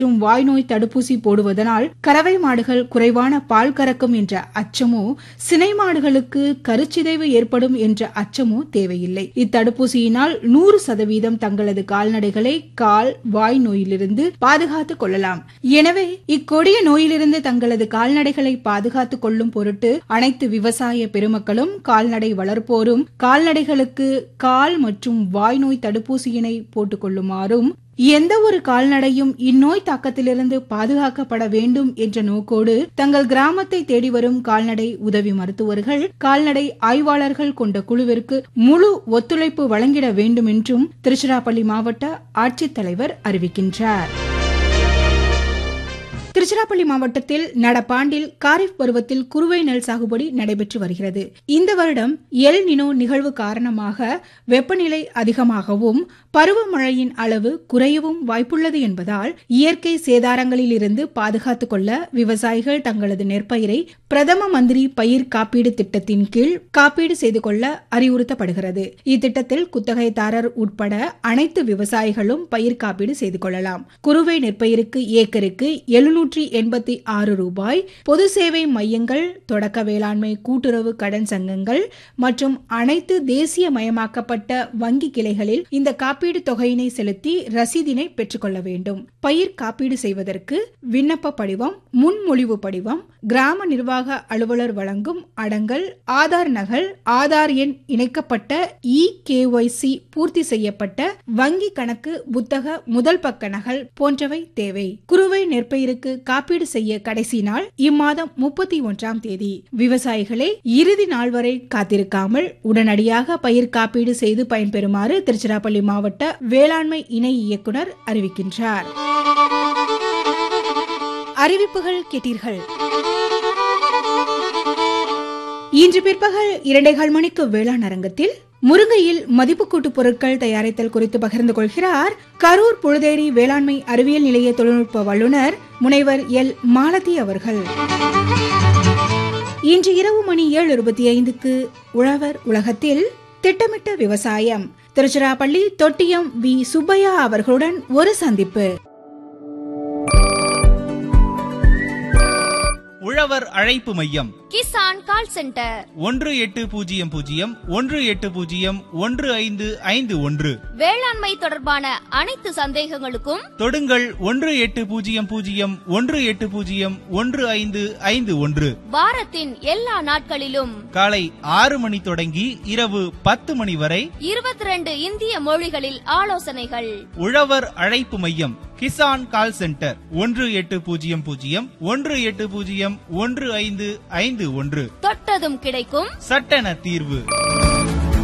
மற்றும் வாய்நோய் தடுப்பூசி போடுவதனால் கறவை மாடுகள் குறைவான பால் கறக்கும் என்ற அச்சமோ சினை மாடுகளுக்கு கருச்சிதைவு ஏற்படும் என்ற அச்சமோ தேவையில்லை இத்தடுப்பூசியினால் நூறு சதவீதம் தங்களது கால்நடைகளை கால் வாய் நோயிலிருந்து பாதுகாத்துக் கொள்ளலாம் எனவே இக்கொடிய நோயிலிருந்து தங்களது கால்நடைகளை பாதுகாத்துக் கொள்ளும் பொருட்டு அனைத்து விவசாய பெருமக்களும் கால்நடை வளர்ப்போரும் கால்நடைகளுக்கு கால் மற்றும் வாய்நோய் தடுப்பூசியினை போட்டுக் கொள்ளுமாறும் எந்த ஒரு கால்நடையும் இந்நோய் தாக்கத்திலிருந்து பாதுகாக்கப்பட வேண்டும் என்ற நோக்கோடு தங்கள் கிராமத்தை தேடி வரும் கால்நடை உதவி மருத்துவர்கள் கால்நடை ஆய்வாளர்கள் கொண்ட குழுவிற்கு முழு ஒத்துழைப்பு வழங்கிட வேண்டும் என்றும் திருச்சிராப்பள்ளி மாவட்ட ஆட்சித்தலைவர் அறிவிக்கின்றார் திருச்சிராப்பள்ளி மாவட்டத்தில் நடப்பாண்டில் காரிஃப் பருவத்தில் குறுவை நெல் சாகுபடி நடைபெற்று வருகிறது இந்த வருடம் எல் நினோ நிகழ்வு காரணமாக வெப்பநிலை அதிகமாகவும் பருவமழையின் அளவு குறையவும் வாய்ப்புள்ளது என்பதால் இயற்கை சேதாரங்களில் இருந்து பாதுகாத்துக் கொள்ள விவசாயிகள் தங்களது நெற்பயிரை பிரதம மந்திரி பயிர் காப்பீடு திட்டத்தின் கீழ் காப்பீடு செய்து கொள்ள அறிவுறுத்தப்படுகிறது இத்திட்டத்தில் குத்தகைதாரர் உட்பட அனைத்து விவசாயிகளும் பயிர் காப்பீடு செய்து கொள்ளலாம் குறுவை நெற்பயிருக்கு ஏக்கருக்கு எழுநூற்றி எண்பத்தி ஆறு ரூபாய் பொது சேவை மையங்கள் தொடக்க வேளாண்மை கூட்டுறவு கடன் சங்கங்கள் மற்றும் அனைத்து தேசியமயமாக்கப்பட்ட வங்கி கிளைகளில் இந்த காப்பீடு தொகையினை செலுத்தி ரசீதினை பெற்றுக்கொள்ள வேண்டும் பயிர் காப்பீடு செய்வதற்கு விண்ணப்ப படிவம் முன்மொழிவு படிவம் கிராம நிர்வாக அலுவலர் வழங்கும் அடங்கல் ஆதார் நகல் ஆதார் எண் இணைக்கப்பட்ட இ கேஒய்சி பூர்த்தி செய்யப்பட்ட வங்கி கணக்கு புத்தக முதல் பக்க நகல் போன்றவை தேவை குறுவை நெற்பயிருக்கு காப்பீடு செய்ய கடைசி நாள் இம்மாதம் முப்பத்தி ஒன்றாம் தேதி விவசாயிகளை இறுதி நாள் வரை காத்திருக்காமல் உடனடியாக பயிர் காப்பீடு செய்து பயன்பெறுமாறு திருச்சிராப்பள்ளி மாவட்ட வேளாண்மை இணை இயக்குனர் அறிவிக்கின்றார் அறிவிப்புகள் கேட்டீர்கள் இன்று பிற்பகல் இரண்டேகால் மணிக்கு வேளாண் அரங்கத்தில் முருங்கையில் மதிப்பு கூட்டு பொருட்கள் தயாரித்தல் குறித்து பகிர்ந்து கொள்கிறார் கரூர் புழுதேரி வேளாண்மை அறிவியல் நிலைய தொழில்நுட்ப வல்லுநர் முனைவர் எல் மாலதி அவர்கள் இன்று இரவு மணி ஏழு இருபத்தி ஐந்துக்கு உழவர் உலகத்தில் திட்டமிட்ட விவசாயம் திருச்சிராப்பள்ளி தொட்டியம் வி சுப்பையா அவர்களுடன் ஒரு சந்திப்பு உழவர் அழைப்பு மையம் கிசான் கால் சென்டர் ஒன்று எட்டு பூஜ்ஜியம் பூஜ்ஜியம் ஒன்று எட்டு பூஜ்ஜியம் ஒன்று ஐந்து ஐந்து ஒன்று வேளாண்மை தொடர்பான அனைத்து சந்தேகங்களுக்கும் தொடுங்கள் ஒன்று எட்டு பூஜ்ஜியம் பூஜ்ஜியம் ஒன்று எட்டு பூஜ்ஜியம் ஒன்று ஐந்து ஐந்து ஒன்று வாரத்தின் எல்லா நாட்களிலும் காலை ஆறு மணி தொடங்கி இரவு பத்து மணி வரை இருபத்தி ரெண்டு இந்திய மொழிகளில் ஆலோசனைகள் உழவர் அழைப்பு மையம் கிசான் கால் சென்டர் ஒன்று எட்டு பூஜ்ஜியம் பூஜ்ஜியம் ஒன்று எட்டு பூஜ்ஜியம் ஒன்று ஐந்து ஐந்து ஒன்று தொட்டதும் கிடைக்கும் சட்டென தீர்வு